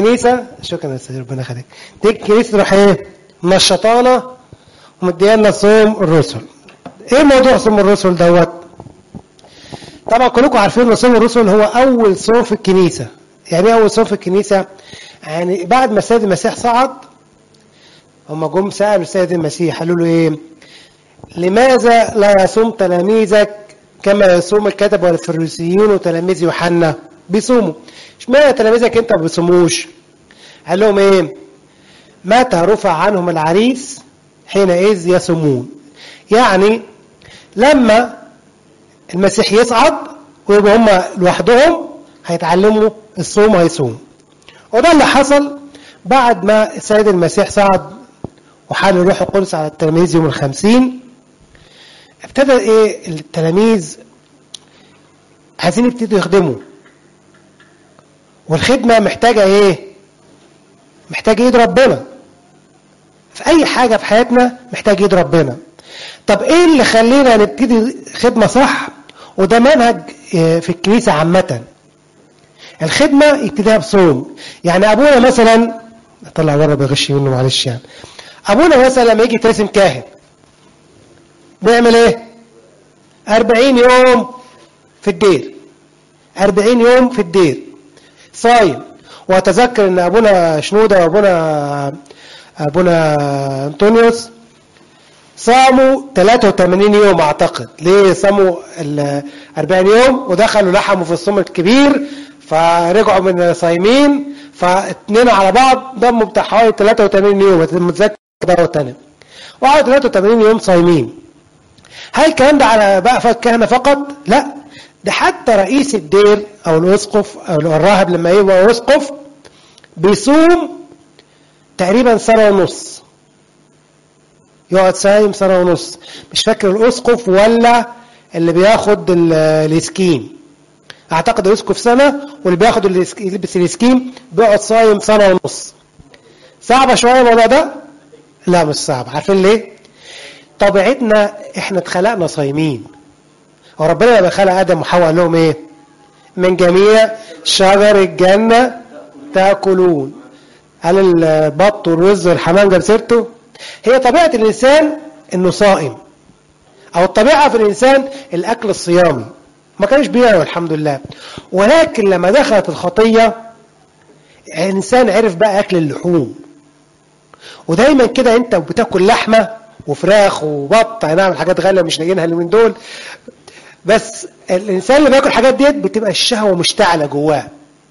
الكنيسة شكرا يا سيدي ربنا يخليك تيجي الكنيسة تروح ايه منشطانا ومديانا صوم الرسل ايه موضوع صوم الرسل دوت طبعا كلكم عارفين ان صوم الرسل هو اول صوم في الكنيسة يعني ايه اول صوم في الكنيسة يعني بعد ما السيد المسيح صعد هم جم سألوا السيد المسيح قالوا له ايه لماذا لا يصوم تلاميذك كما يصوم الكتب والفريسيون وتلاميذ يوحنا بيصوموا اشمعنى تلاميذك انت ما بيصوموش قال لهم ايه متى رفع عنهم العريس حينئذ يصومون يعني لما المسيح يصعد ويبقوا هم لوحدهم هيتعلموا الصوم وهيصوموا وده اللي حصل بعد ما السيد المسيح صعد وحال الروح القدس على التلاميذ يوم الخمسين ابتدى ايه التلاميذ عايزين يبتدوا يخدموا والخدمة محتاجة ايه محتاجة ايد ربنا في اي حاجة في حياتنا محتاج ايد ربنا طب ايه اللي خلينا نبتدي خدمة صح وده منهج في الكنيسة عامة الخدمة يبتديها بصوم يعني ابونا مثلا طلع بره بيغش منه معلش يعني ابونا مثلا لما يجي يترسم كاهن بيعمل ايه أربعين يوم في الدير أربعين يوم في الدير صايم واتذكر ان ابونا شنودة وابونا ابونا انطونيوس صاموا 83 يوم اعتقد ليه صاموا ال 40 يوم ودخلوا لحموا في الصوم الكبير فرجعوا من صايمين فاتنين على بعض ضموا بتاع حوالي 83 يوم متذكر دوت تاني وقعدوا 83 يوم صايمين هل الكلام ده على بقى الكهنة فقط؟ لا ده حتى رئيس الدير او الاسقف او الراهب لما يبقى اسقف بيصوم تقريبا سنة ونص يقعد صايم سنة ونص مش فاكر الاسقف ولا اللي بياخد الاسكيم اعتقد الاسقف سنة واللي بياخد يلبس الاسكيم بيقعد صايم سنة ونص صعبة شوية الموضوع ده؟ لا مش صعب عارفين ليه؟ طبيعتنا احنا اتخلقنا صايمين وربنا لما خلق ادم وحواء قال لهم ايه من جميع شجر الجنة تاكلون قال البط والرز والحمام جاب سيرته هي طبيعة الانسان انه صائم او الطبيعة في الانسان الاكل الصيامي ما كانش بيعمل الحمد لله ولكن لما دخلت الخطية الانسان عرف بقى اكل اللحوم ودايما كده انت بتاكل لحمه وفراخ وبط نعم حاجات غاليه مش لاقيينها اليومين دول بس الانسان اللي بياكل الحاجات ديت بتبقى الشهوه مشتعله جواه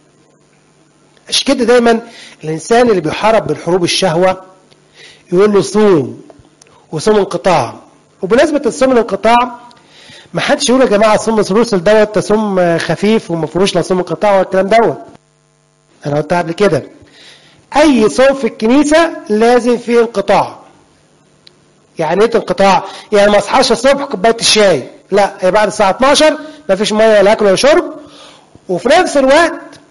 مش كده دايما الانسان اللي بيحارب بالحروب الشهوه يقول له صوم وصوم انقطاع وبمناسبه الصوم الانقطاع ما حدش يقول يا جماعه صوم الرسل دوت صوم خفيف وما فيهوش لا صوم انقطاع ولا الكلام دوت انا قلتها قبل كده اي صوم في الكنيسه لازم فيه انقطاع يعني ايه انقطاع يعني ما اصحاش الصبح كوبايه الشاي لا هي بعد الساعه 12 ما فيش ميه ولا اكل ولا شرب وفي نفس الوقت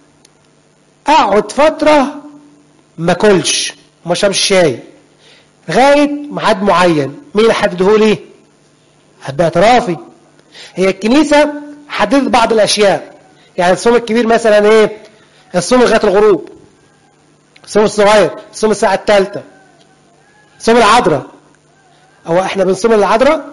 اقعد فتره ما اكلش وما اشربش شاي لغايه ميعاد معين مين اللي حدده لي هبقى اعترافي هي الكنيسه حددت بعض الاشياء يعني الصوم الكبير مثلا ايه الصوم لغايه الغروب الصوم الصغير الصوم الساعه الثالثه صوم العذراء هو احنا بنصوم العذراء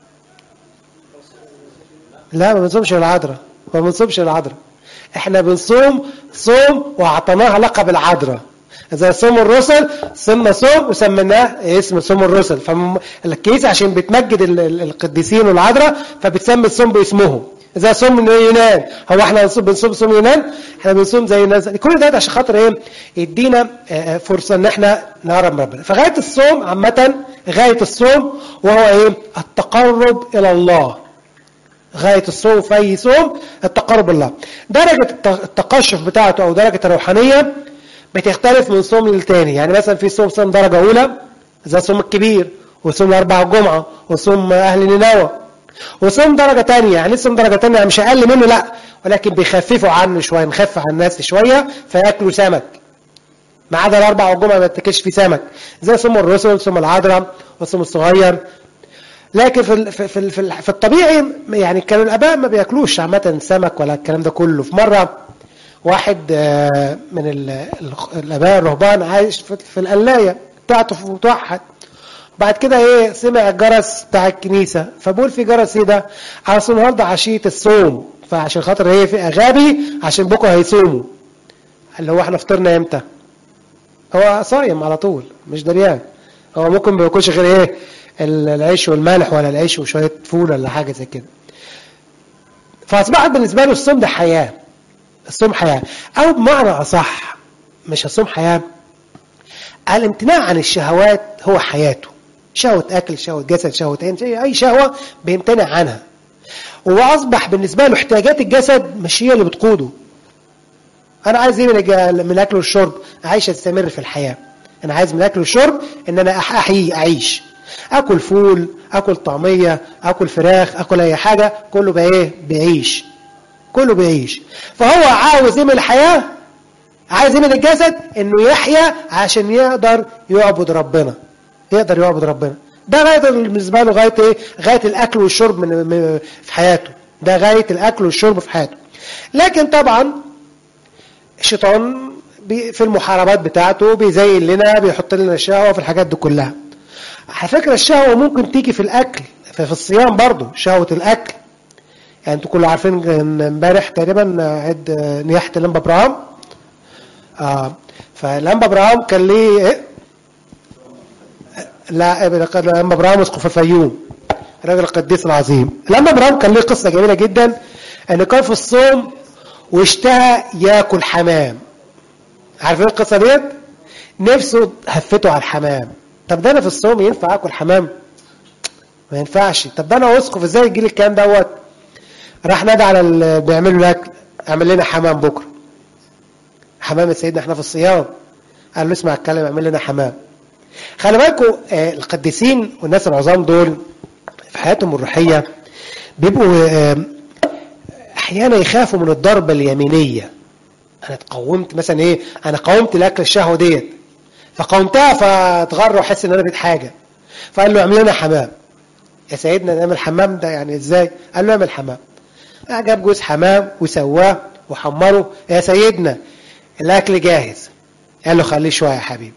لا ما بنصومش العذراء ما بنصومش العذراء احنا بنصوم صوم واعطيناها لقب العذراء زي صوم الرسل صمنا صوم وسميناه اسم صوم الرسل فالكنيسه عشان بتمجد القديسين والعذراء فبتسمي الصوم باسمهم زي صوم يونان هو احنا بنصوم صوم يونان احنا بنصوم زي الناس كل ده عشان خاطر ايه يدينا فرصه ان احنا نقرب من ربنا فغايه الصوم عامه غايه الصوم وهو ايه التقرب الى الله غايه الصوم في اي صوم التقرب الى الله درجه التقشف بتاعته او درجه الروحانيه بتختلف من صوم للتاني يعني مثلا في صوم صوم درجه اولى زي الصوم الكبير وصوم اربع الجمعه وصوم اهل نينوى وصوم درجة تانية يعني صوم درجة تانية يعني مش أقل منه لا ولكن بيخففوا عنه شوية نخفف عن الناس شوية فياكلوا سمك ما عدا الأربع والجمعة ما يتاكلش فيه سمك زي صوم الرسل صوم العذراء والصوم الصغير لكن في في في, في, في الطبيعي يعني كانوا الآباء ما بياكلوش عامة سمك ولا الكلام ده كله في مرة واحد آه، من ال- ال- الاباء الرهبان عايش في في القلايه بتاعته في متوحد بعد كده ايه سمع الجرس بتاع الكنيسه فبقول في جرس ايه ده؟ اصل النهارده عشيه الصوم فعشان خاطر ايه في اغابي عشان بكره هيصوموا اللي هو احنا فطرنا امتى؟ هو صايم على طول مش دريان هو ممكن ما ياكلش غير ايه ال- العيش والملح ولا العيش وشويه فول ولا حاجه زي كده فاصبحت بالنسبه له الصوم ده حياه الصوم حياه او بمعنى اصح مش الصوم حياه الامتناع عن الشهوات هو حياته شهوة أكل شهوة جسد شهوة عين شيء- أي شهوة بيمتنع عنها وأصبح بالنسبة له احتياجات الجسد مش هي اللي بتقوده أنا عايز إيه من الج- من الأكل والشرب عايش أستمر في الحياة أنا عايز من الأكل والشرب إن أنا أح- أحيي أعيش أكل فول أكل طعمية أكل فراخ أكل أي حاجة كله بقى إيه بيعيش كله بيعيش فهو عاوز إيه من الحياة عايز ايه من الجسد انه يحيا عشان يقدر يعبد ربنا يقدر يعبد ربنا ده غايه بالنسبه له غايه ايه غايه الاكل والشرب من من- في حياته ده غايه الاكل والشرب في حياته لكن طبعا الشيطان بي- في المحاربات بتاعته بيزين لنا بيحط لنا الشهوه في الحاجات دي كلها على فكره الشهوه ممكن تيجي في الاكل في في الصيام برضو شهوه الاكل يعني انتوا كلوا عارفين إن امبارح تقريبا عيد نياحه الانبا ابراهام اه فالانبا ابراهام كان ليه إيه؟ لا الانبا ابراهام اسقف الفيوم الراجل القديس العظيم الانبا ابراهام كان ليه قصه جميله جدا ان كان في الصوم واشتهى ياكل حمام عارفين القصه ديت نفسه هفته على الحمام طب ده انا في الصوم ينفع اكل حمام ما ينفعش طب ده انا اسقف ازاي يجي لي الكلام دوت راح نادى على اللي بيعملوا الاكل اعمل لنا حمام بكره حمام يا سيدنا احنا في الصيام قال له اسمع الكلام اعمل لنا حمام خلي بالكم آه، القديسين والناس العظام دول في حياتهم الروحيه بيبقوا آه، احيانا يخافوا من الضربه اليمينيه انا اتقومت مثلا ايه انا قاومت الاكل الشهوه ديت فقاومتها فاتغر واحس ان انا بقيت حاجه فقال له اعمل لنا حمام يا سيدنا نعمل حمام ده يعني ازاي قال له اعمل حمام جاب جوز حمام وسواه وحمره يا سيدنا الاكل جاهز قال له خليه شويه يا حبيبي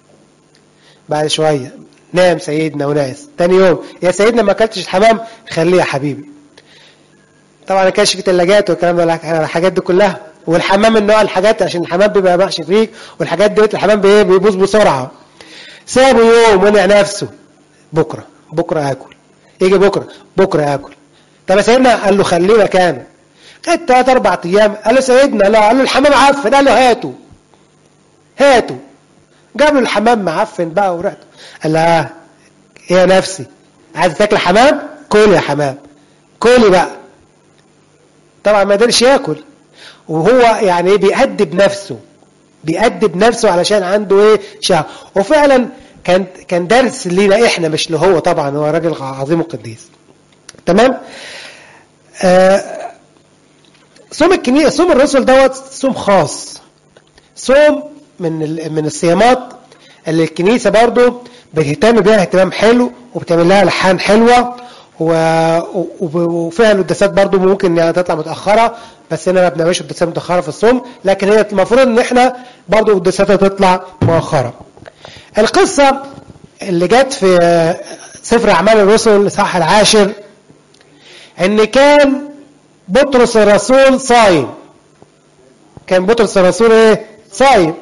بعد شويه نام سيدنا وناس تاني يوم يا سيدنا ما اكلتش الحمام خليه يا حبيبي طبعا ما كانش في ثلاجات والكلام ده الحاجات دي كلها والحمام النوع الحاجات عشان الحمام بيبقى محشي فيك والحاجات ديت الحمام بي- بيبوظ بسرعه سابه يوم ونع نفسه بكره بكره اكل يجي بكره بكره اكل طب يا سيدنا قال له خليه مكانه خد ثلاث اربع ايام قال له سيدنا لا قال له الحمام عفن قال له هاته هاته جاب له الحمام معفن بقى ورقته قال له اه ايه يا نفسي عايز تاكل حمام كل يا حمام كلي بقى طبعا ما قدرش ياكل وهو يعني ايه بيأدب نفسه بيأدب نفسه علشان عنده ايه شهوة وفعلا كان كان درس لينا احنا مش اللي هو طبعا هو راجل عظيم وقديس تمام آه صوم الكنيسه صوم الرسل دوت صوم خاص صوم من ال- من الصيامات اللي الكنيسه برضو بتهتم بيها اهتمام حلو وبتعمل لها لحان حلوه و- وب- وفيها القداسات برضو ممكن انها تطلع متاخره بس هنا ما بنعملش قداسات متاخره في الصوم لكن هي المفروض ان احنا برضو قداساتها تطلع مؤخره القصه اللي جت في سفر اعمال الرسل الاصحاح العاشر ان كان بطرس الرسول صايم كان بطرس الرسول ايه صايم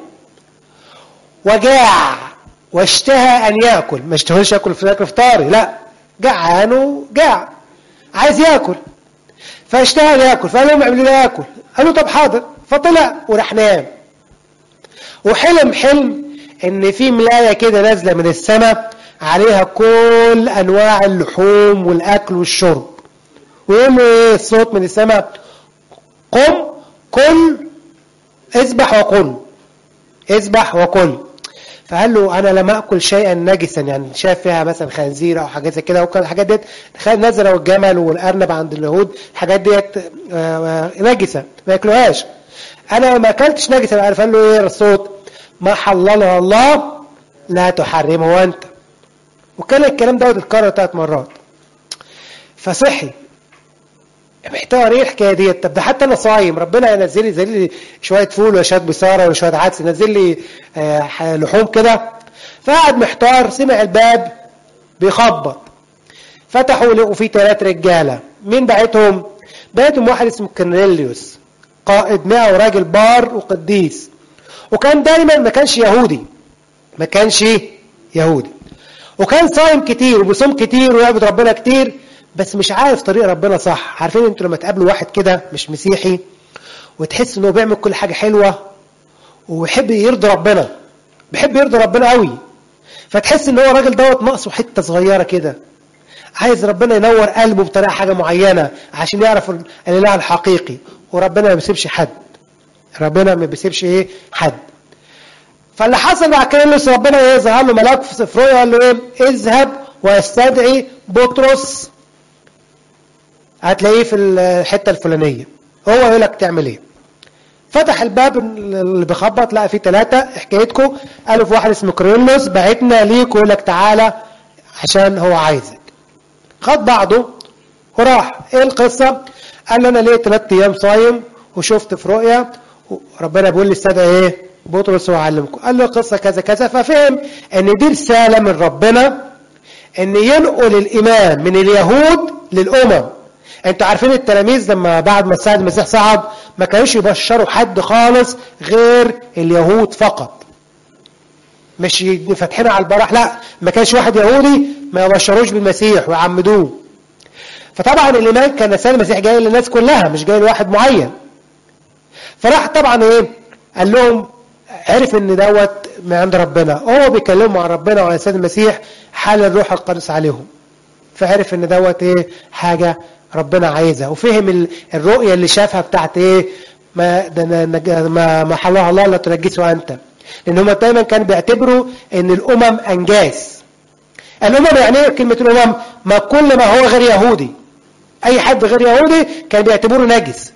وجاع واشتهى ان ياكل ما اشتهوش ياكل في اكل فطاري لا جعان وجاع عايز ياكل فاشتهى ان ياكل فقال لهم اعملوا لي ياكل قالوا طب حاضر فطلع وراح نام وحلم حلم ان في ملايه كده نازله من السماء عليها كل انواع اللحوم والاكل والشرب ويقول له ايه الصوت من السماء قم كل اذبح وكل اذبح وكل فقال له انا لم اكل شيئا نجسا يعني شاف فيها مثلا خنزير او حاجات زي كده وكان الحاجات ديت نزله والجمل والارنب عند اليهود الحاجات ديت آه، آه، نجسه ما ياكلوهاش انا ما اكلتش نجسه عارف قال له ايه الصوت ما حللها الله لا تحرمه انت وكان الكلام دوت اتكرر ثلاث مرات فصحي محتار ايه الحكايه ديت طب ده حتى انا صايم ربنا ينزل لي زي لي شويه فول وشويه بصاره وشويه عدس ينزل لي آه لحوم كده فقعد محتار سمع الباب بيخبط فتحوا لقوا فيه ثلاث رجاله مين بعتهم بعتهم واحد اسمه كرنيليوس قائد مئة وراجل بار وقديس وكان دايما ما كانش يهودي ما كانش يهودي وكان صايم كتير وبيصوم كتير ويعبد ربنا كتير بس مش عارف طريق ربنا صح عارفين انتوا لما تقابلوا واحد كده مش مسيحي وتحس انه بيعمل كل حاجه حلوه ويحب يرضي ربنا بيحب يرضي ربنا قوي فتحس ان هو الراجل دوت ناقصه حته صغيره كده عايز ربنا ينور قلبه بطريقه حاجه معينه عشان يعرف الاله الحقيقي وربنا ما بيسيبش حد ربنا ما بيسيبش ايه حد فاللي حصل بعد كده لسه ربنا ايه ظهر له ملاك في سفريه قال له ايه اذهب واستدعي بطرس هتلاقيه في الحته الفلانيه هو يقول لك تعمل ايه فتح الباب اللي بيخبط لقى فيه ثلاثه حكايتكم قالوا في واحد اسمه كريلوس بعتنا ليك ويقول لك تعالى عشان هو عايزك خد بعضه وراح ايه القصه قال له انا ليه ثلاث ايام صايم وشفت في رؤيا ربنا بيقول لي استدعي ايه بطرس وعلمكم قال له قصه كذا كذا ففهم ان دي رساله من ربنا ان ينقل الايمان من اليهود للامم انتوا عارفين التلاميذ لما بعد ما السيد المسيح صعد ما كانوش يبشروا حد خالص غير اليهود فقط مش فاتحين على البراح لا ما كانش واحد يهودي ما يبشروش بالمسيح ويعمدوه فطبعا الايمان كان السيد المسيح جاي للناس كلها مش جاي لواحد معين فراح طبعا ايه قال لهم عرف ان دوت من عند ربنا هو بيكلمهم عن ربنا وعن السيد المسيح حال الروح القدس عليهم فعرف ان دوت ايه حاجه ربنا عايزها وفهم الرؤيه اللي شافها بتاعت ايه ما ما ما حلها الله لا تنجسه انت لان هم دايما كانوا بيعتبروا ان الامم انجاس الامم يعني ايه كلمه الامم ما كل ما هو غير يهودي اي حد غير يهودي كان بيعتبره نجس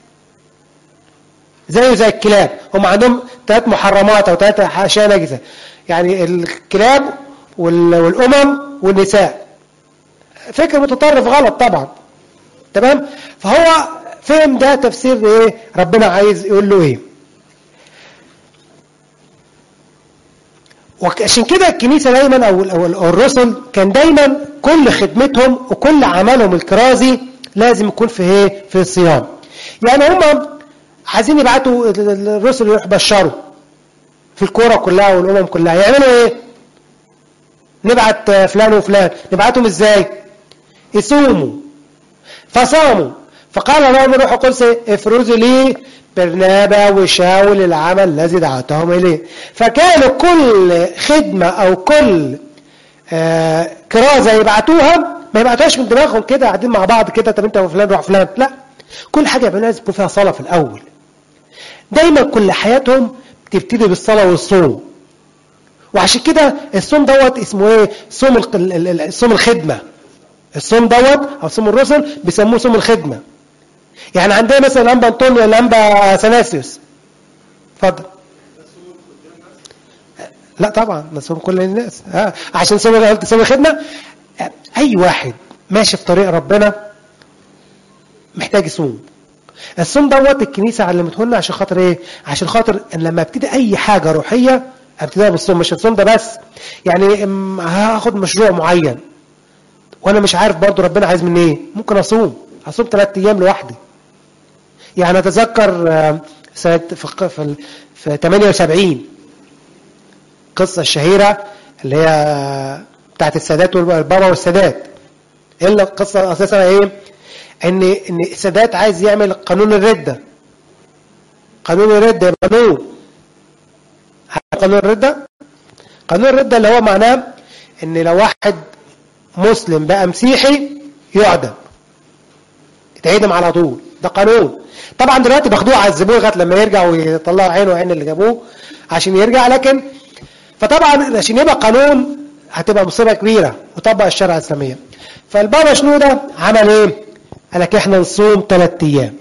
زيه زي الكلاب هم عندهم ثلاث محرمات او ثلاث اشياء نجسه يعني الكلاب والامم والنساء فكر متطرف غلط طبعا تمام فهو فهم ده تفسير ايه ربنا عايز يقول له ايه وعشان كده الكنيسه دايما او الرسل كان دايما كل خدمتهم وكل عملهم الكرازي لازم يكون في ايه في الصيام يعني هم عايزين يبعتوا الرسل يروحوا يبشروا في الكوره كلها والامم كلها يعملوا ايه نبعت فلان وفلان نبعتهم ازاي يصوموا فصاموا فقال لهم الروح القدس افرزوا لي برنابا وشاول العمل الذي دعوتهم اليه فكانوا كل خدمه او كل آه كرازه يبعتوها ما يبعتوهاش من دماغهم كده قاعدين مع بعض كده طب انت وفلان روح فلان لا كل حاجه يبقى لازم يكون فيها صلاه في الاول دايما كل حياتهم تبتدي بالصلاه والصوم وعشان كده الصوم دوت اسمه ايه صوم صوم الخدمه الصوم دوت او صوم الرسل بيسموه صوم الخدمه يعني عندنا مثلا الانبا انطونيو الانبا سناسيوس اتفضل لا طبعا نصوم كل الناس آه. عشان صوم صوم الخدمه اي واحد ماشي في طريق ربنا محتاج يصوم الصوم دوت الكنيسه علمته لنا عشان خاطر ايه عشان خاطر ان لما ابتدي اي حاجه روحيه ابتديها بالصوم مش الصوم ده بس يعني هاخد مشروع معين وانا مش عارف برضو ربنا عايز مني ايه ممكن اصوم اصوم ثلاث ايام لوحدي يعني اتذكر سنه في في, في 78 القصه الشهيره اللي هي بتاعت السادات والبابا والسادات الا القصه اساسا ايه ان ان السادات عايز يعمل قانون الرده قانون الرده يبقى قانون قانون الرده قانون الرده اللي هو معناه ان لو واحد مسلم بقى مسيحي يعدم يتعدم على طول ده قانون طبعا دلوقتي باخدوه عذبوه لغايه لما يرجع ويطلعوا عينه وعين اللي جابوه عشان يرجع لكن فطبعا عشان يبقى قانون هتبقى مصيبه كبيره وطبق الشرع الاسلاميه فالبابا شنوده عمل ايه؟ قال لك احنا نصوم ثلاث ايام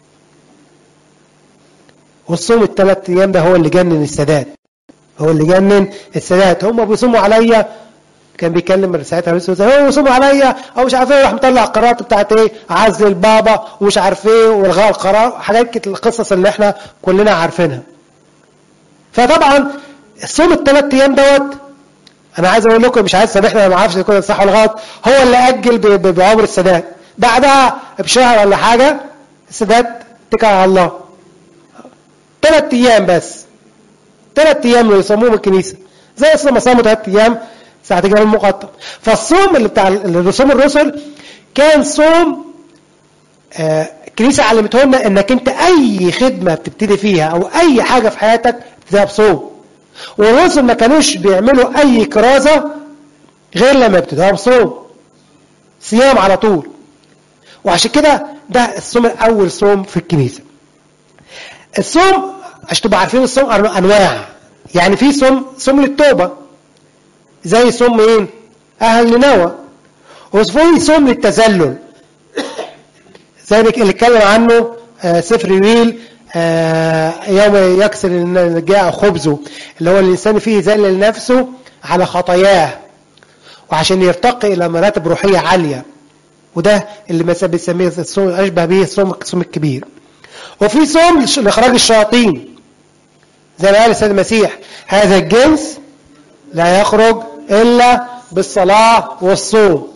والصوم الثلاث ايام ده هو اللي جنن السادات هو اللي جنن السادات هم بيصوموا عليا كان بيكلم ساعتها رئيس الوزراء هو صوم عليا او مش عارف ايه راح مطلع القرارات بتاعت ايه عزل البابا ومش عارف ايه والغاء القرار حاجات كت القصص اللي احنا كلنا عارفينها فطبعا الصوم الثلاث ايام دوت انا عايز اقول لكم مش عايز سامحنا ما اعرفش يكون صح ولا غلط هو اللي اجل ب- ب- بعمر السادات بعدها بشهر ولا حاجه السادات اتكل على الله ثلاث ايام بس ثلاث ايام اللي يصوموهم الكنيسه زي اصلا ما صاموا ثلاث ايام ساعه الجبل المقطم فالصوم اللي بتاع اللي صوم الرسل كان صوم آه، الكنيسه علمته لنا انك انت اي خدمه بتبتدي فيها او اي حاجه في حياتك بتبتديها بصوم والرسل ما كانوش بيعملوا اي كرازه غير لما يبتدوها بصوم صيام على طول وعشان كده ده الصوم الاول صوم في الكنيسه الصوم عشان تبقوا عارفين الصوم أنو- انواع يعني في صوم صوم للتوبه زي صوم مين اهل نينوى وفي صوم للتذلل زي اللي اتكلم عنه آه، سفر يويل آه، يوم يكسر الجاع خبزه اللي هو الانسان فيه يذلل نفسه على خطاياه وعشان يرتقي الى مراتب روحيه عاليه وده اللي مثلا بنسميه الصوم اشبه به الصوم الصوم الكبير وفي صوم لش- لاخراج الشياطين زي ما قال السيد المسيح هذا الجنس لا يخرج الا بالصلاه والصوم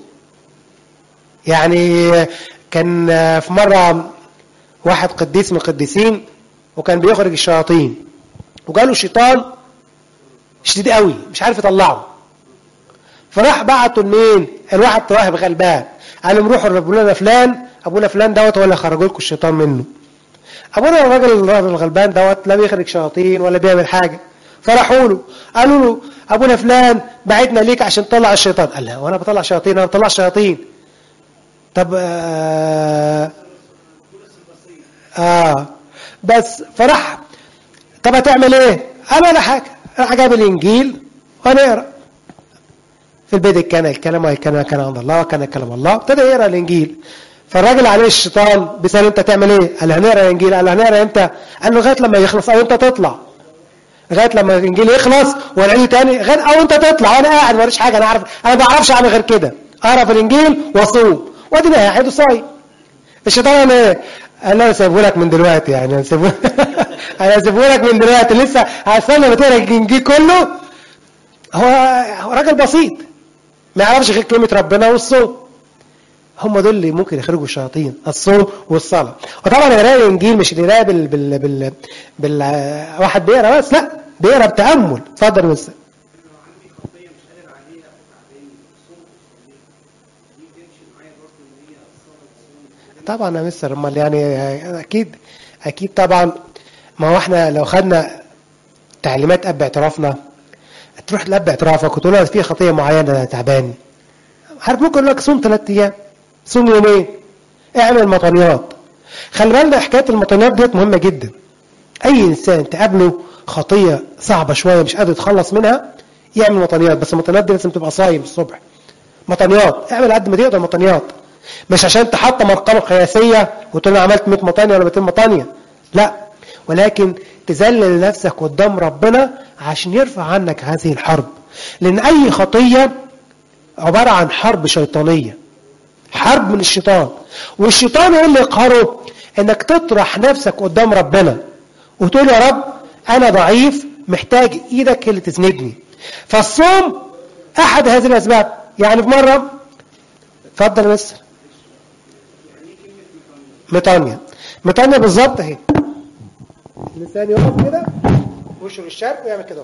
يعني كان في مره واحد قديس من القديسين وكان بيخرج الشياطين وجاله شيطان شديد قوي مش عارف يطلعه فراح بعته لمين؟ الواحد راهب غلبان قال لهم روحوا لابونا فلان ابونا فلان دوت هو اللي خرجوا لكم الشيطان منه ابونا الراجل الراجل الغلبان دوت لا بيخرج شياطين ولا بيعمل حاجه فراحوا له قالوا له ابونا فلان بعتنا ليك عشان تطلع الشيطان قال لا وانا بطلع شياطين انا بطلع شياطين طب آه, اه بس فراح طب هتعمل ايه؟ قال ولا حاجه راح جاب الانجيل ونقرا في البدء كان الكلام وكان كان عند الله وكان كلام الله ابتدى يقرا الانجيل فالراجل عليه الشيطان بيسال انت تعمل ايه؟ قال هنقرا الانجيل قال هنقرا امتى؟ قال له لغايه لما يخلص او انت تطلع لغايه لما الانجيل يخلص ونعيده تاني غير او انت تطلع وانا قاعد ماليش حاجه انا عارف انا ما بعرفش اعمل غير كده اقرا في الانجيل واصوم واديني قاعد وصايم الشيطان قال ايه؟ قال له انا سايبه لك من دلوقتي يعني انا سايبه انا سايبه لك من دلوقتي لسه هستنى ما تقرا الانجيل كله هو هو راجل بسيط ما يعرفش غير كلمه ربنا والصوم هم دول اللي ممكن يخرجوا الشياطين الصوم والصلاه وطبعا قراءه الانجيل مش القراءه بال بال بال, بال... واحد بيقرا بس لا بيقرا بتامل اتفضل بس طبعا يا مستر امال يعني اكيد اكيد طبعا ما هو احنا لو خدنا تعليمات اب اعترافنا تروح لاب اعترافك وتقول له في خطيه معينه انا تعبان عارف ممكن يقول لك صوم ثلاث ايام صوم يومين اعمل مطنيات خلي بالنا حكايه المطنيات ديت مهمه جدا اي انسان تقابله خطيه صعبه شويه مش قادر يتخلص منها يعمل مطنيات بس المطنيات دي لازم تبقى صايم الصبح مطنيات اعمل قد ما تقدر مطنيات مش عشان تحطم ارقام قياسيه وتقول انا عملت 100 مطانيه ولا 200 مطانيه لا ولكن تذلل نفسك قدام ربنا عشان يرفع عنك هذه الحرب لان اي خطيه عباره عن حرب شيطانيه حرب من الشيطان والشيطان ايه اللي يقهره انك تطرح نفسك قدام ربنا وتقول يا رب انا ضعيف محتاج ايدك اللي تسندني فالصوم احد هذه الاسباب يعني في مره اتفضل يا مستر ميطانيا ميطانيا بالظبط اهي الانسان يقف كده وشه للشرق ويعمل كده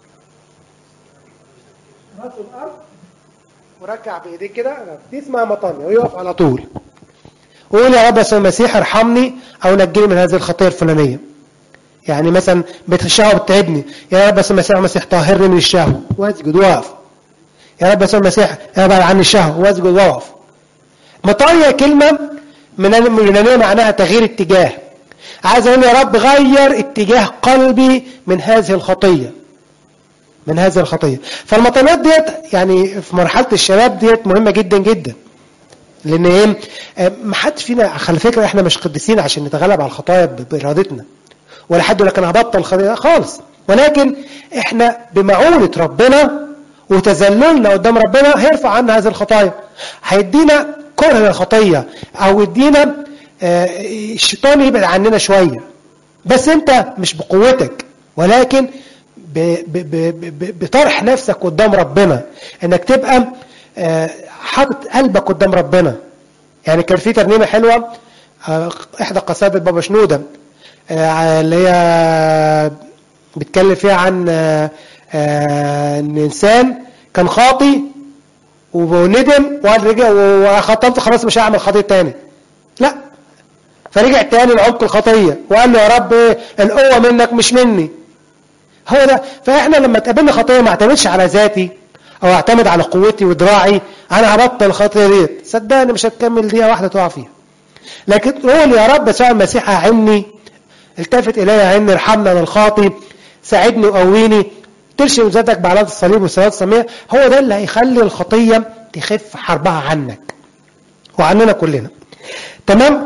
راسه الارض وركع بايديه كده دي اسمها مطانيا ويقف على طول ويقول يا رب يا المسيح ارحمني او نجني من هذه الخطيه الفلانيه يعني مثلا الشهوه بتتعبني يا رب يا المسيح المسيح طهرني من الشهوه واسجد واقف يا رب يا المسيح ابعد عني الشهوه واسجد واقف مطانيا كلمه من اليونانيه معناها تغيير اتجاه عايز اقول يا رب غير اتجاه قلبي من هذه الخطيه من هذه الخطيه فالمطالات ديت يعني في مرحله الشباب ديت مهمه جدا جدا لان ايه ما حدش فينا خلي فكره احنا مش قديسين عشان نتغلب على الخطايا بارادتنا ولا حد يقول لك انا هبطل الخطيه خالص ولكن احنا بمعونه ربنا وتذللنا قدام ربنا هيرفع عنا هذه الخطايا هيدينا كره للخطيه او يدينا آه، الشيطان يبعد عننا شويه بس انت مش بقوتك ولكن ب- ب- ب- ب- بطرح نفسك قدام ربنا انك تبقى آه، حاطط قلبك قدام ربنا يعني كان في ترنيمه حلوه آه، احدى قصائد بابا شنوده آه، اللي هي بيتكلم فيها عن آه، آه، ان انسان كان خاطي وندم وقال رجع وخطمت خلاص مش هعمل خطيه تاني لا فرجع تاني لعمق الخطيه وقال له يا رب إيه، القوه منك مش مني هو ده فاحنا لما تقابلنا خطيه ما اعتمدش على ذاتي او اعتمد على قوتي ودراعي انا هبطل الخطيه ديت صدقني مش هتكمل دقيقه واحده تقع فيها لكن قول يا رب يسوع المسيح اعني التفت الي اعني ارحمنا انا الخاطي ساعدني وقويني ترشم ذاتك بعلامة الصليب والصلاة السمية هو ده اللي هيخلي الخطية تخف حربها عنك وعننا كلنا تمام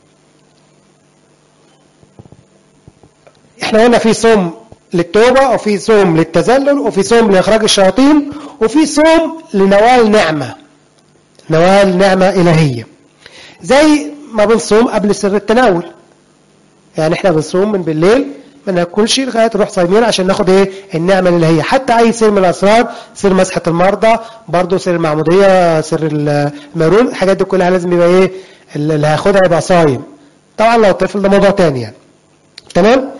احنا قلنا في صوم للتوبة وفي صوم للتذلل وفي صوم لإخراج الشياطين وفي صوم لنوال نعمة نوال نعمة إلهية زي ما بنصوم قبل سر التناول يعني احنا بنصوم من بالليل ما ناكلش لغايه نروح صايمين عشان ناخد ايه النعمه الالهيه حتى اي سر من الاسرار سر مسحه المرضى برضه سر المعموديه سر المارون الحاجات دي كلها لازم يبقى ايه اللي هياخدها يبقى صايم طبعا لو طفل ده موضوع تاني يعني تمام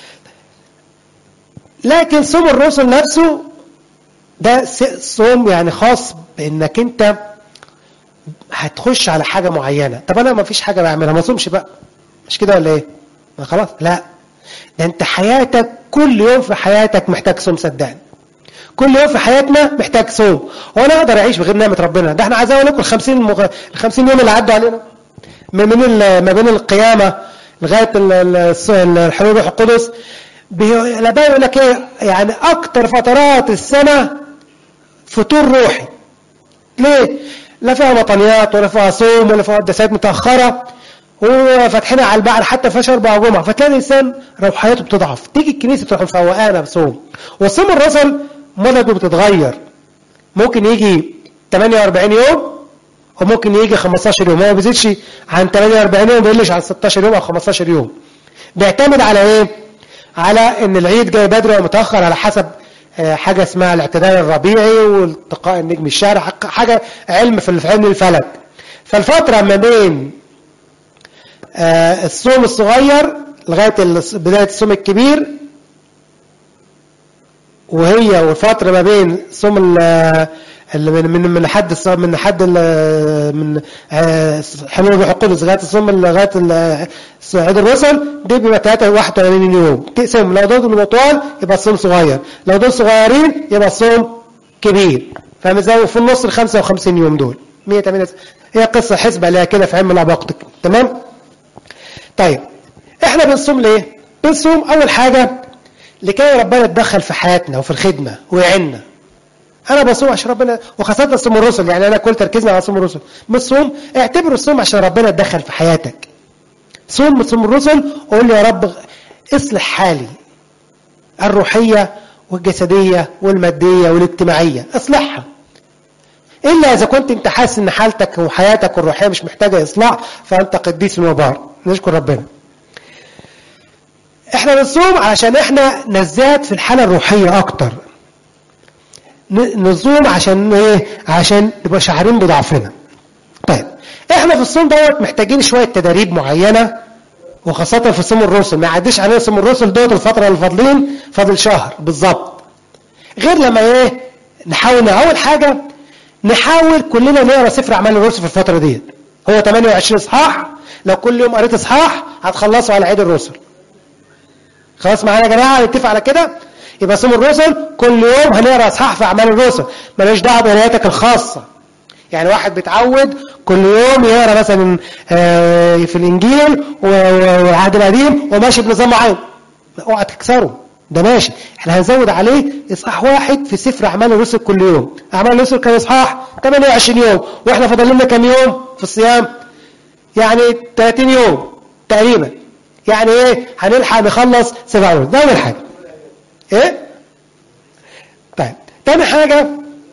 لكن صوم الرسل نفسه ده صوم يعني خاص بانك انت هتخش على حاجه معينه طب انا ما فيش حاجه بعملها ما اصومش بقى مش كده ولا ايه ما خلاص لا ده انت حياتك كل يوم في حياتك محتاج صوم صدقني كل يوم في حياتنا محتاج صوم وانا اقدر اعيش بغير نعمه ربنا ده احنا عايز اقول لكم ال 50 المغ... ال 50 يوم اللي عدوا علينا من من ال... ما بين القيامه لغايه ال... ال... الحلول روح القدس بي... الاباء يقول لك ايه يعني اكتر فترات السنه فطور روحي ليه؟ لا فيها وطنيات ولا فيها صوم ولا فيها قداسات متاخره وفاتحينها على البحر حتى فيهاش اربع جمعه فتلاقي الانسان روحياته بتضعف تيجي الكنيسه تروح مفوقانا بصوم وصوم الرسل مدته بتتغير ممكن يجي 48 يوم وممكن يجي 15 يوم هو ما بيزيدش عن 48 يوم ما بيقلش عن 16 يوم او 15 يوم بيعتمد على ايه؟ على ان العيد جاي بدري او متاخر على حسب حاجه اسمها الاعتدال الربيعي والتقاء النجم الشارع حاجه علم في علم الفلك فالفتره ما بين الصوم الصغير لغايه بدايه الصوم الكبير وهي والفتره ما بين صوم من من من حد من حد من حلول الروح القدس لغايه الصوم لغايه عيد الرسل دي بيبقى 3 81 يوم تقسم لو دول طوال يبقى الصوم صغير لو دول صغيرين يبقى الصوم كبير فاهم ازاي في النص ال 55 يوم دول 108 هي قصه حسبه ليها كده في علم العباقتك تمام طيب احنا بنصوم ليه بنصوم اول حاجه لكي ربنا يتدخل في حياتنا وفي الخدمه ويعيننا انا بصوم عشان ربنا وخاصه صوم الرسل يعني انا كل تركيزنا على صوم الرسل بتصوم اعتبر الصوم عشان ربنا يتدخل في حياتك صوم صوم الرسل وقول يا رب اصلح حالي الروحيه والجسديه والماديه والاجتماعيه اصلحها الا اذا كنت انت حاسس ان حالتك وحياتك الروحيه مش محتاجه اصلاح فانت قديس وبار نشكر ربنا احنا بنصوم عشان احنا نزداد في الحاله الروحيه اكتر نصوم عشان ايه عشان نبقى شاعرين بضعفنا طيب احنا في الصوم دوت محتاجين شويه تداريب معينه وخاصه في صوم الرسل ما يعديش علينا صوم الرسل دوت الفتره اللي فاضلين فاضل شهر بالظبط غير لما ايه نحاول اول حاجه نحاول كلنا نقرا سفر اعمال الرسل في الفتره ديت هو 28 اصحاح لو كل يوم قريت اصحاح هتخلصوا على عيد الرسل خلاص معانا يا جماعه نتفق على كده يبقى صوم الرسل كل يوم هنقرا اصحاح في اعمال الرسل مالوش دعوه بقرايتك الخاصه يعني واحد بيتعود كل يوم يقرا مثلا في الانجيل والعهد القديم وماشي بنظام معين اوعى تكسره ده ماشي احنا هنزود عليه اصحاح واحد في سفر اعمال الرسل كل يوم اعمال الرسل كان اصحاح 28 يوم واحنا فاضل لنا كام يوم في الصيام يعني 30 يوم تقريبا يعني ايه هنلحق نخلص سبع يوم ده اول حاجه ايه طيب تاني حاجه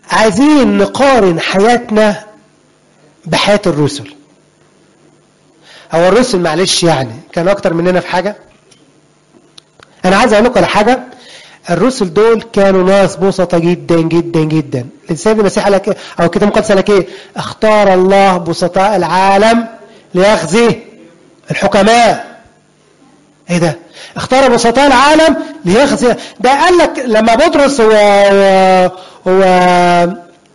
عايزين نقارن حياتنا بحياة الرسل هو الرسل معلش يعني كانوا اكتر مننا في حاجة انا عايز اقول لكم على حاجة الرسل دول كانوا ناس بسطة جدا جدا جدا الانسان المسيح قال لك او الكتاب المقدس قال لك ايه اختار الله بسطاء العالم ليخزي الحكماء ايه ده اختار بسطاء العالم ليخزي ده قال لك لما بطرس و, و... و...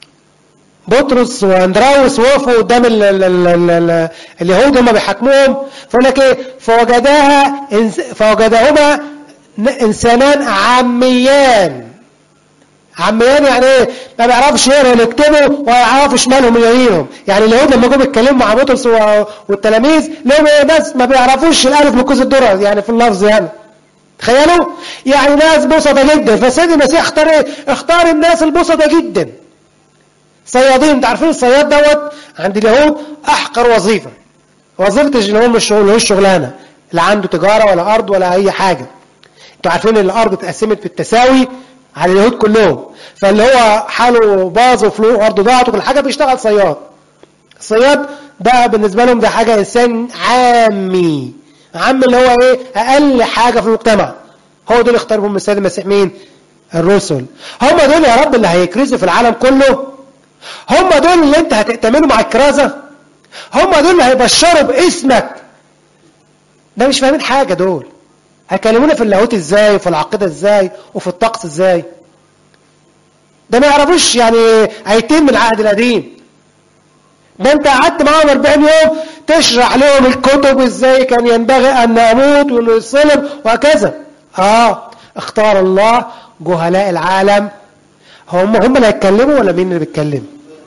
بطرس واندراوس وقفوا قدام ال ال ال ال ال اليهود هم بيحاكموهم فقال لك ايه فوجداها فوجدهما انسانان عميان عميان يعني ايه ما بيعرفش يقرا ولا يكتبوا ولا يعرفوا شمالهم من يمينهم يعني اليهود لما جم يتكلموا مع بطرس والتلاميذ لهم ايه ناس ما بيعرفوش الالف من كوز الذره يعني في اللفظ يعني تخيلوا يعني ناس بسطة جدا فسيد المسيح اختار ايه اختار الناس البسطة جدا صيادين انت عارفين الصياد دوت عند اليهود احقر وظيفة وظيفة اللي هو مش الشغلانة لا عنده تجارة ولا ارض ولا اي حاجة انتوا عارفين ان الارض اتقسمت بالتساوي على اليهود كلهم فاللي هو حاله باظ وفلوس وارضه ضاعت وكل حاجة بيشتغل صياد الصياد ده بالنسبة لهم ده حاجة انسان عامي عام اللي هو ايه اقل حاجة في المجتمع هو دول اختارهم السيد المسيح مين الرسل هم دول يا رب اللي هيكرزوا في العالم كله هم دول اللي انت هتأتمنوا مع الكرازة هم دول اللي هيبشروا باسمك ده مش فاهمين حاجة دول هيكلمونا في اللاهوت ازاي وفي العقيدة ازاي وفي الطقس ازاي ده ما يعرفوش يعني ايتين من العهد القديم ده انت قعدت معاهم 40 يوم تشرح لهم الكتب ازاي كان ينبغي ان نموت ونصلب وهكذا اه اختار الله جهلاء العالم هم هم اللي هيتكلموا ولا مين اللي بيتكلم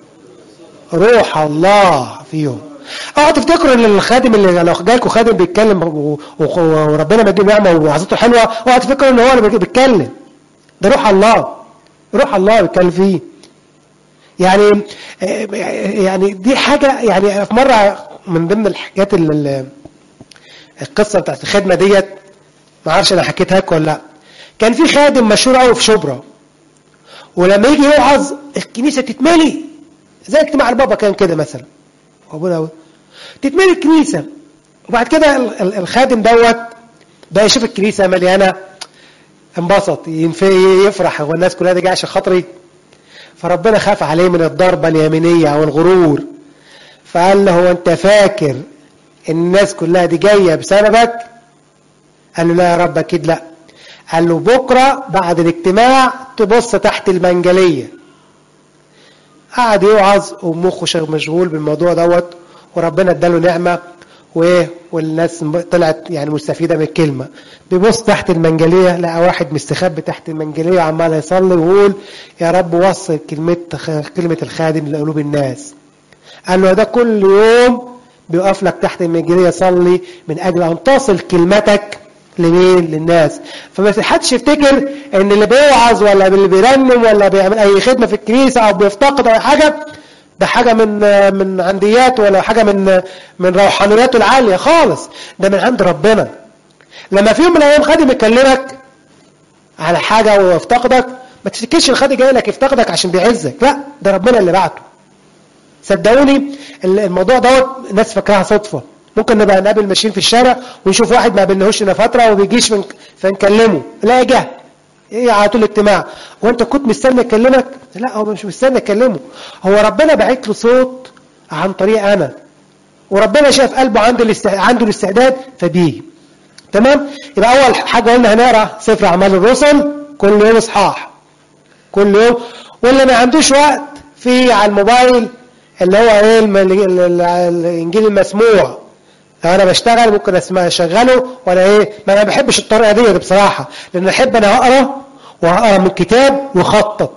روح الله فيهم اه تفتكروا ان الخادم اللي لو جالكوا خادم بيتكلم وربنا مديه نعمه ووعظته حلوه اوعى تفتكروا ان هو اللي بيتكلم ده روح الله روح الله بيتكلم فيه يعني يعني دي حاجه يعني في مره من ضمن الحاجات اللي القصه بتاعت الخدمه ديت ما اعرفش انا حكيتها لكم ولا لا كان في خادم مشهور قوي في شبرا ولما يجي يوعظ الكنيسه تتملي زي اجتماع البابا كان كده مثلا ابونا تتملي الكنيسه وبعد كده الخادم دوت بقى يشوف الكنيسه مليانه انبسط يفرح هو الناس كلها دي جايه عشان خاطري فربنا خاف عليه من الضربه اليمينيه او الغرور فقال له هو انت فاكر الناس كلها دي جايه بسببك قال له لا يا رب اكيد لا قال له بكره بعد الاجتماع تبص تحت المنجليه قعد يوعظ ومخه مشغول بالموضوع دوت وربنا اداله نعمه وايه والناس طلعت يعني مستفيده من الكلمه بيبص تحت المنجليه لقى واحد مستخبي تحت المنجليه وعمال يصلي ويقول يا رب وصل كلمه كلمه الخادم لقلوب الناس قال له ده كل يوم بيقف لك تحت المنجليه يصلي من اجل ان تصل كلمتك لمين للناس فما حدش يفتكر ان اللي بيوعظ ولا اللي بيرنم ولا بيعمل اي خدمه في الكنيسه او بيفتقد اي حاجه ده حاجه من من عنديات ولا حاجه من من روحانياته العاليه خالص ده من عند ربنا لما في يوم من الايام خادم يكلمك على حاجه ويفتقدك ما تفتكرش الخادم جاي لك يفتقدك عشان بيعزك لا ده ربنا اللي بعته صدقوني الموضوع دوت الناس فاكراها صدفه ممكن نبقى نقابل ماشيين في الشارع ونشوف واحد ما قابلناهوش لنا فتره وما بيجيش فنكلمه لا جه ايه على طول الاجتماع وانت كنت مستني اكلمك لا هو مش مستني اكلمه هو ربنا بعت له صوت عن طريق انا وربنا شاف قلبه عنده الاستعداد عنده الاستعداد فبيجي تمام يبقى اول حاجه قلنا هنقرا سفر اعمال الرسل كل يوم اصحاح كل يوم واللي ما عندوش وقت في على الموبايل اللي هو ايه الانجيل المسموع لو انا بشتغل ممكن اسمع اشغله وانا ايه ما انا بحبش الطريقه دي بصراحه لان احب انا اقرا واقرا من الكتاب واخطط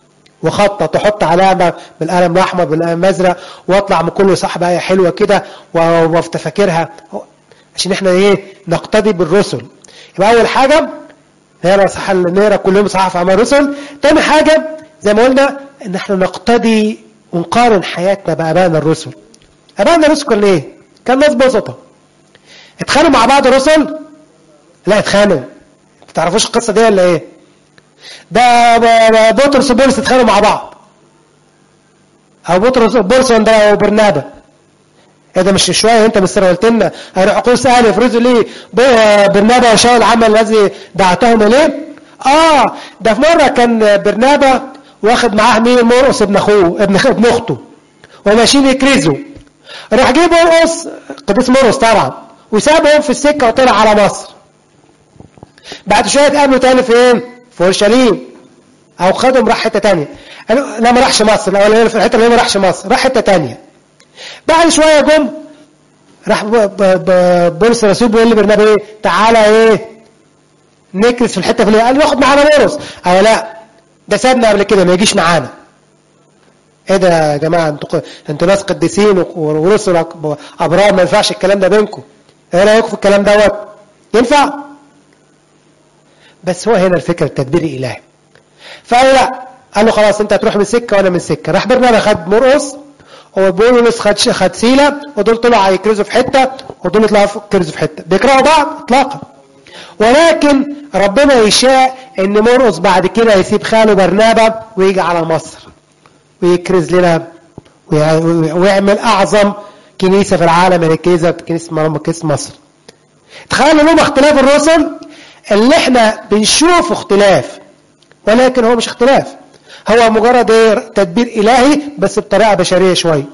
واخطط واحط علامه بالقلم الاحمر بالقلم الازرق واطلع من كل صح بقى حلوه كده وافتكرها عشان احنا ايه نقتدي بالرسل يبقى اول حاجه نقرا صح نقرا كل يوم صحف اعمال الرسل تاني حاجه زي ما قلنا ان احنا نقتدي ونقارن حياتنا بابائنا الرسل ابائنا الرسل كانوا ايه كان ناس بسطة اتخانوا مع بعض الرسل لا اتخانوا ما تعرفوش القصة دي ولا ايه ده بطرس وبولس اتخانوا مع بعض او بطرس بولسون ده او برنابا ايه ده مش شويه انت مستر قلت لنا هيروح قوس اهل يفرزوا ليه برنابا وشاول العمل الذي دعتهم اليه اه ده في مره كان برنابا واخد معاه مين مرقص ابن اخوه ابن ابن اخته وماشيين يكرزوا راح جه مرقص قديس مرقص طبعا وسابهم في السكه وطلع على مصر بعد شويه اتقابلوا تاني فين؟ في اورشليم او خدهم راح حته تانيه قالوا لا ما راحش مصر الاولاني في الحته اللي ما راحش مصر راح حته تانيه بعد شويه جم راح بولس الرسول بيقول لبرنابا ايه تعالى ايه نكرس في الحته في قال ناخد معانا بولس او لا ده سابنا قبل كده ما يجيش معانا ايه ده يا جماعه انتوا انتوا ناس قديسين ورسل ابرار ما ينفعش الكلام ده بينكم ايه رايكم في الكلام دوت ينفع بس هو هنا الفكره التدبير الالهي فقال لا قال له خلاص انت هتروح من سكه وانا من سكه راح برنابا خد مرقص وبولس خد خد سيله ودول طلعوا هيكرزوا في حته ودول يطلعوا يكرزوا في حته بيكرهوا بعض اطلاقا ولكن ربنا يشاء ان مرقص بعد كده يسيب خاله برنابا ويجي على مصر ويكرز لنا ويعمل اعظم كنيسه في العالم اللي كنيسه كنيسه كنيسه مصر تخيلوا لهم اختلاف الرسل اللي احنا بنشوفه اختلاف ولكن هو مش اختلاف هو مجرد ايه تدبير الهي بس بطريقه بشريه شويه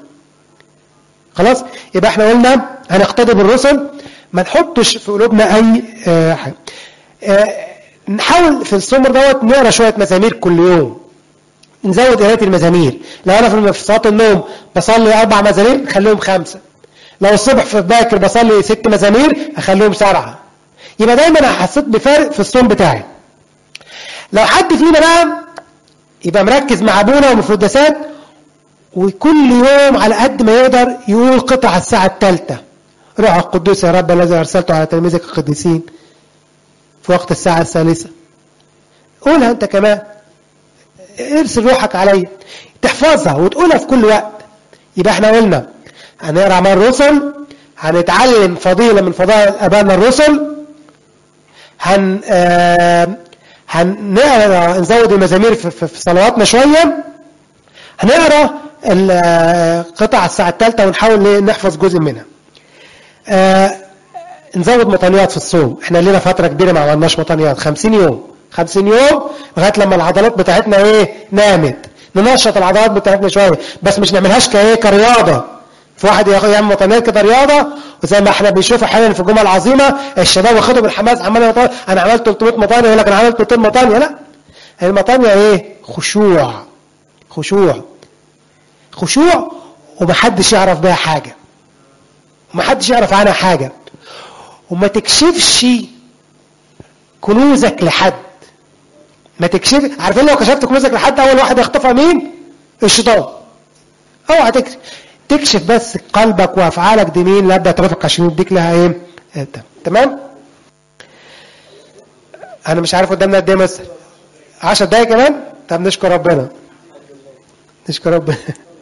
خلاص يبقى احنا قلنا هنقتدي بالرسل ما نحطش في قلوبنا اي اه حاجه اه نحاول في السمر دوت نقرا شويه مزامير كل يوم نزود قرايه المزامير لو انا في صلاه النوم بصلي اربع مزامير خليهم خمسه لو الصبح في باكر بصلي ست مزامير اخليهم سبعه يبقى دايما انا حسيت بفرق في الصوم بتاعي لو حد فينا بقى يبقى مركز مع ابونا ومفردسات وكل يوم على قد ما يقدر يقول قطعة الساعة الثالثة روح القدوس يا رب الذي أرسلته على تلاميذك القديسين في وقت الساعة الثالثة قولها أنت كمان ارسل روحك عليا تحفظها وتقولها في كل وقت يبقى احنا قلنا هنقرا اعمال الرسل هنتعلم فضيلة من فضائل أبائنا الرسل هن آه هنقرا نزود المزامير في, في, في صلواتنا شويه هنقرا القطع الساعه الثالثه ونحاول نحفظ جزء منها آه نزود مطانيات في الصوم احنا لنا فتره كبيره ما عملناش مطانيات 50 يوم 50 يوم لغايه لما العضلات بتاعتنا ايه نامت ننشط العضلات بتاعتنا شويه بس مش نعملهاش كايه كرياضه في واحد يعمل مطانيات كده رياضه وزي ما احنا بنشوف احيانا في الجمعه العظيمه الشباب واخدوا بالحماس عمال مطانية انا عملت 300 مطانيه يقول لك انا عملت 200 مطانيه لا المطانيه ايه خشوع خشوع خشوع ومحدش يعرف بيها حاجه ومحدش يعرف عنها حاجه وما تكشفش كنوزك لحد ما تكشف عارفين لو كشفت كنوزك لحد اول واحد يخطفها مين الشيطان اوعى تكشف تكشف بس قلبك وافعالك دي مين لا ابدا ترافق عشان يديك لها ايه تمام انا مش عارف قدامنا قد ايه مثلا 10 دقايق كمان طب نشكر ربنا نشكر ربنا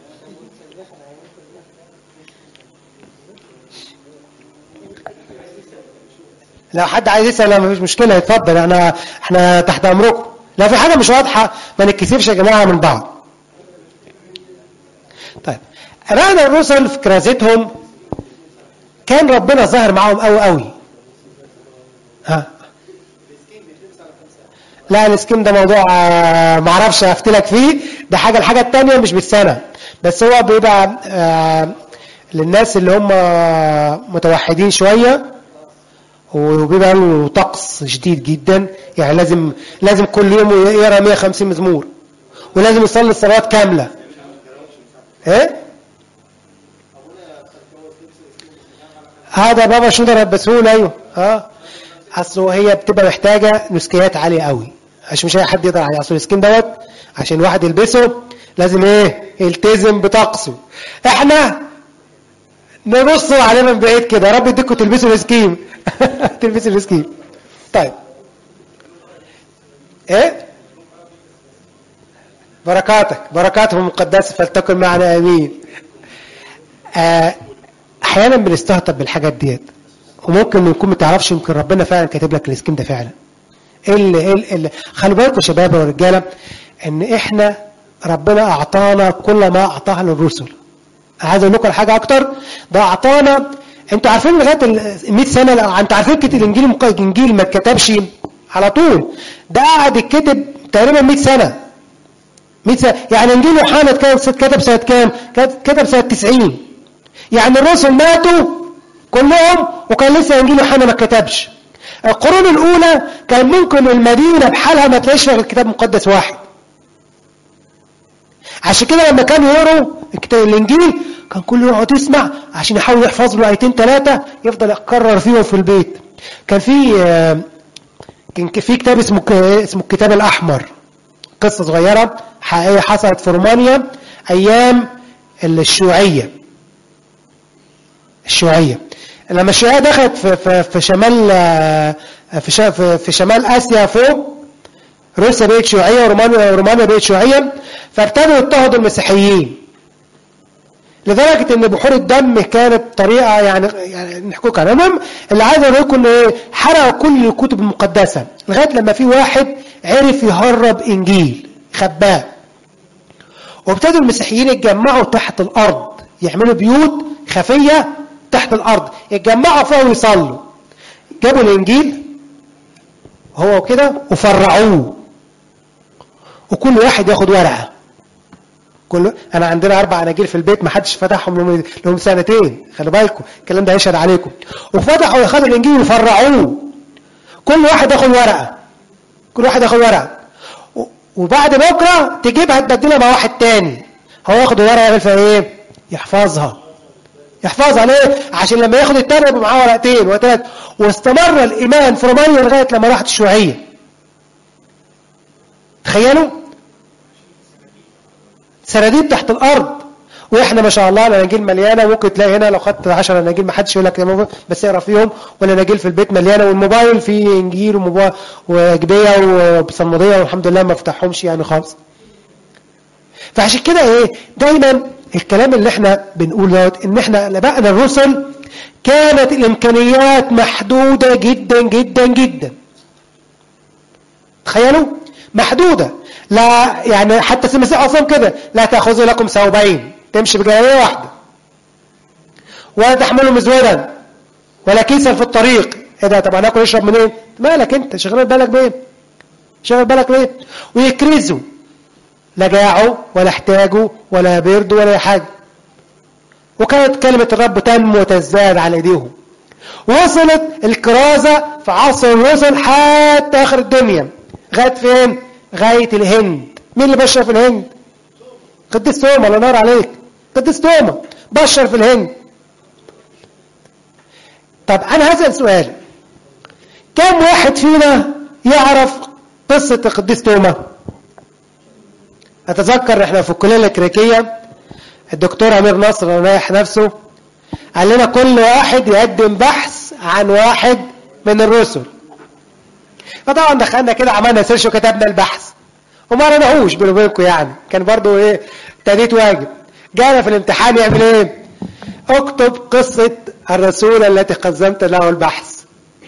لو حد عايز يسال لا مفيش مشكله يتفضل انا احنا تحت امركم لو في حاجه مش واضحه ما نتكسفش يا جماعه من بعض طيب أبائنا الرسل في كرازتهم كان ربنا ظاهر معاهم قوي قوي ها لا السكيم ده موضوع ما اعرفش افتلك فيه ده حاجه الحاجه الثانيه مش بالسنه بس هو بيبقى آه للناس اللي هم متوحدين شويه وبيبقى له طقس شديد جدا يعني لازم لازم كل يوم يقرا 150 مزمور ولازم يصلي الصلوات كامله ايه هذا بابا شودر بسهولة ايوه اه اصله هي بتبقى محتاجة نسكيات عالية قوي عشان مش اي حد يقدر عليه اصل السكين دوت عشان الواحد يلبسه لازم ايه يلتزم بطقسه احنا نبص عليه من بعيد كده يا رب يديكم تلبسوا السكيم تلبسوا السكيم طيب ايه بركاتك بركاتهم المقدسة فلتكن معنا امين آه احيانا بنستهتر بالحاجات ديت وممكن نكون ما تعرفش يمكن ربنا فعلا كاتب لك السكيم ده فعلا ايه اللي ايه اللي خلوا بالكم يا شباب ورجاله ان احنا ربنا اعطانا كل ما اعطاه للرسل عايز اقول لكم حاجه اكتر ده اعطانا انتوا عارفين لغايه ال 100 سنه لا، انتوا عارفين كتاب الانجيل المق- الانجيل ما اتكتبش على طول ده قعد يتكتب تقريبا 100 سنه 100 سنه يعني انجيل يوحنا كان اتكتب سنه كام؟ كان اتكتب سنه 90 يعني الرسل ماتوا كلهم وكان لسه انجيل يوحنا ما اتكتبش القرون الاولى كان ممكن المدينه بحالها ما تلاقيش فيها غير كتاب مقدس واحد عشان كده لما كانوا يقروا الكتاب الانجيل كان كله يقعد يسمع عشان يحاول يحفظ له ايتين ثلاثه يفضل يكرر فيهم في البيت كان في آه، كان في كتاب اسمه ك- اسمه الكتاب الاحمر قصه صغيره حقيقيه حصلت في رومانيا ايام الشيوعيه الشيوعيه لما الشيوعيه دخلت في في, في شمال آه، في, شا- في, في شمال اسيا فوق روسيا بقت شيوعيه ورومانيا رومانيا بقت شيوعيه فابتدوا يضطهدوا المسيحيين لدرجه ان بحور الدم كانت طريقه يعني يعني نحكوا عنها المهم اللي عايز اقول لكم ان إيه، حرقوا كل الكتب المقدسه لغايه لما في واحد عرف يهرب انجيل خباه وابتدوا المسيحيين يتجمعوا تحت الارض يعملوا بيوت خفيه تحت الارض يتجمعوا فيها ويصلوا جابوا الانجيل هو كده وفرعوه وكل واحد ياخد ورقه كل انا عندنا اربع اناجيل في البيت ما حدش فتحهم لهم لهم سنتين خلي بالكم الكلام ده هيشهد عليكم وفتحوا خدوا الانجيل وفرعوه كل واحد ياخد ورقه كل واحد ياخد ورقه و- وبعد بكره تجيبها تبدلها مع واحد تاني هو ياخد الورقه يعمل فيها ايه؟ يحفظها يحفظها ليه؟ عشان لما ياخد التاني يبقى معاه ورقتين وثلاث واستمر الايمان في رومانيا لغايه لما راحت الشيوعيه تخيلوا سراديب تحت الارض واحنا ما شاء الله الاناجيل مليانه ممكن تلاقي هنا لو خدت 10 اناجيل ما حدش يقول لك يا ماما بس اقرا فيهم والاناجيل في البيت مليانه والموبايل فيه انجيل وموبايل واجبيه وبصموديه والحمد لله ما فتحهمش يعني خالص فعشان كده ايه دايما الكلام اللي احنا بنقوله دوت ان احنا لبقنا الرسل كانت الامكانيات محدوده جدا جدا جدا تخيلوا محدوده لا يعني حتى في المسيح اصلا كده لا تاخذوا لكم ثوبين تمشي بجلابيه واحده ولا تحملوا مزودا ولا كيسا في الطريق ايه ده طب هناكل نشرب منين مالك انت شغال بالك بايه شغال بالك ليه ويكرزوا لا جاعوا ولا احتاجوا ولا بيردوا ولا أي حاجه وكانت كلمه الرب تنمو وتزداد على ايديهم وصلت الكرازه في عصر الرسل حتى اخر الدنيا لغايه فين غايه الهند مين اللي بشر في الهند قديس توما الله ينور عليك قديس توما بشر في الهند طب انا هسال سؤال كم واحد فينا يعرف قصه القديس توما اتذكر احنا في الكليه الكريكيه الدكتور امير نصر رايح نفسه قال لنا كل واحد يقدم بحث عن واحد من الرسل فطبعا دخلنا كده عملنا سيرش وكتبنا البحث وما قريناهوش بيني وبينكم يعني كان برضو ايه ابتديت واجب جانا في الامتحان يعمل ايه اكتب قصة الرسول التي قدمت له البحث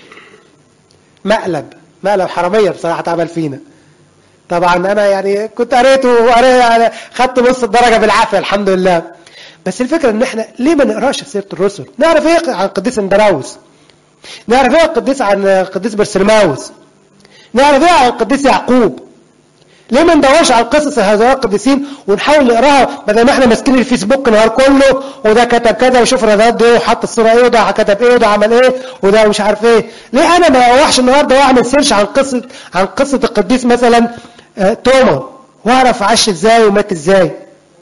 مقلب مقلب حرامية بصراحة اتعمل فينا طبعا انا يعني كنت قريته وقريت يعني خدت نص الدرجة بالعافية الحمد لله بس الفكرة ان احنا ليه ما نقراش سيرة الرسل نعرف ايه عن قديس اندراوس نعرف ايه عن قديس عن قديس برسلماوس نعرف ايه عن القديس يعقوب ليه ما ندورش على قصص هؤلاء القديسين ونحاول نقراها بدل ما احنا ماسكين الفيسبوك النهار كله وده كتب كذا وشوف رادات ده وحط الصوره ايه وده كتب ايه وده عمل ايه وده مش عارف ايه ليه انا ما اروحش النهارده واعمل سيرش عن قصه عن قصه القديس مثلا آه توما واعرف عاش ازاي ومات ازاي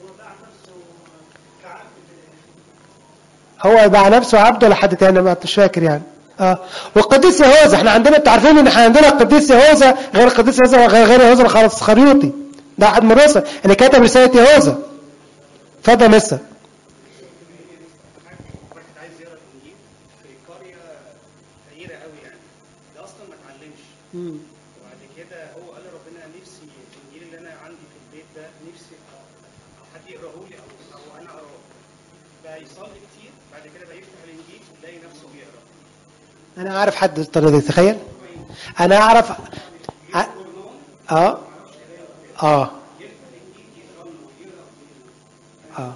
هو باع نفسه عبد ولا حد تاني ما مش فاكر يعني اه والقديس يهوذا احنا عندنا انتوا عارفين ان احنا عندنا القديس يهوذا غير القديس يهوذا غير غير يهوذا خلاص خريوطي ده احد من الرسل اللي كتب رساله يهوذا اتفضل مسا واحد عايز يقرا الانجيل في قريه فقيره قوي يعني ده اصلا ما اتعلمش وبعد كده هو قال لربنا نفسي الانجيل اللي انا عندي في البيت ده نفسي أ- حد يقراه لي او او انا اقراه بقى يصلي كتير بعد كده بقى يفتح الانجيل يلاقي نفسه بيقرا انا اعرف حد الطريقه دي تخيل انا اعرف ع- اه اه اه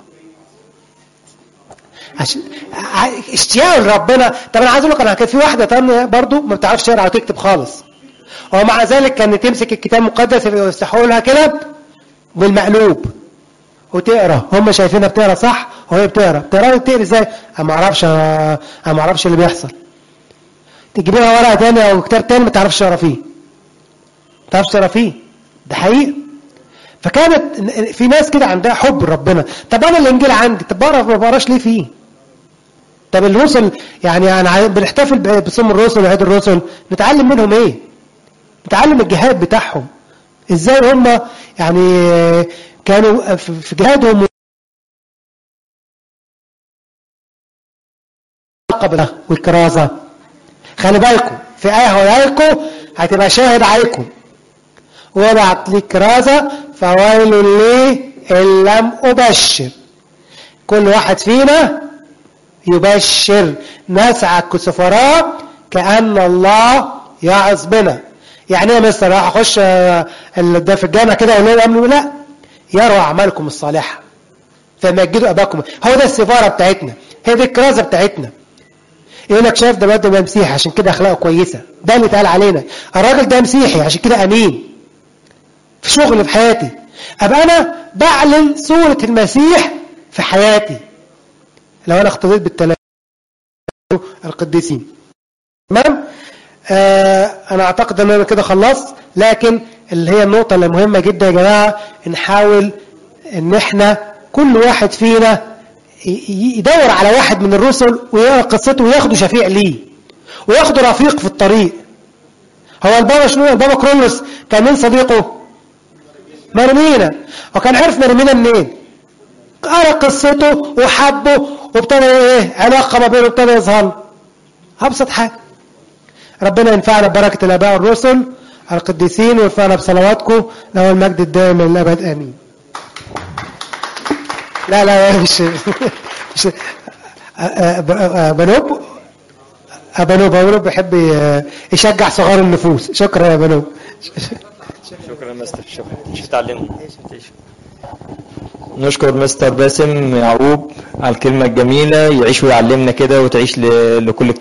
عشان ع- اشتياق لربنا طب انا عايز اقول لك انا كان في واحده تانية برضو ما بتعرفش تقرا وتكتب خالص ومع ذلك كان تمسك الكتاب المقدس يفتحوا لها كده بالمقلوب وتقرا هم شايفينها بتقرا صح وهي بتقرا بتقرا بتقرا ازاي انا ما اعرفش انا ما اعرفش اللي بيحصل تجيب لها ورقه ثانيه او كتاب ثاني ما تعرفش تقرا فيه ما تعرفش تقرا فيه ده حقيقي فكانت في ناس كده عندها حب لربنا طب انا الانجيل عندي طب بقرا ما بقراش ليه فيه طب الرسل يعني انا عايز- بنحتفل ب- بصوم الرسل وعيد الرسل نتعلم منهم ايه نتعلم الجهاد بتاعهم ازاي هم يعني كانوا في في جهادهم قبل والكرازة خلي بالكم في آية هولايكم هتبقى شاهد عليكم وابعت لي كرازة فويل لي إن لم أبشر كل واحد فينا يبشر نسعى كسفراء كأن الله يعظ بنا يعني ايه يا مستر راح اخش آه، ال- ده في الجامع كده اقول لهم لا يروا اعمالكم الصالحه فمجدوا اباكم هو ده السفاره بتاعتنا هي دي الكرازه بتاعتنا يقول لك شايف ده الواد ده مسيحي عشان كده اخلاقه كويسه ده اللي اتقال علينا الراجل ده مسيحي عشان كده امين في شغل في حياتي ابقى انا بعلن صوره المسيح في حياتي لو انا اختلطت بالتلاميذ القديسين تمام آه انا اعتقد ان انا كده خلصت لكن اللي هي النقطه اللي مهمه جدا يا جماعه نحاول ان احنا كل واحد فينا ي- ي- يدور على واحد من الرسل ويقرا قصته وياخده شفيع ليه وياخده رفيق في الطريق هو البابا شنو البابا كرولوس كان مين صديقه مرمينا وكان عرف مرمينا منين قرا قصته وحبه وابتدى ايه علاقه ما بينه ابتدى يظهر ابسط حاجه ربنا ينفعنا ببركه الاباء والرسل القديسين وينفعنا بصلواتكم له المجد الدائم للابد امين لا لا مش مش أ- أ- أ- بنوب بنوب بنوب بيحب ي- يشجع صغار النفوس شكرا يا بنوب شكرا يا مستر شكرا مش هتعلمنا نشكر مستر باسم يعقوب على الكلمة الجميلة يعيش ويعلمنا كده وتعيش ل- لكل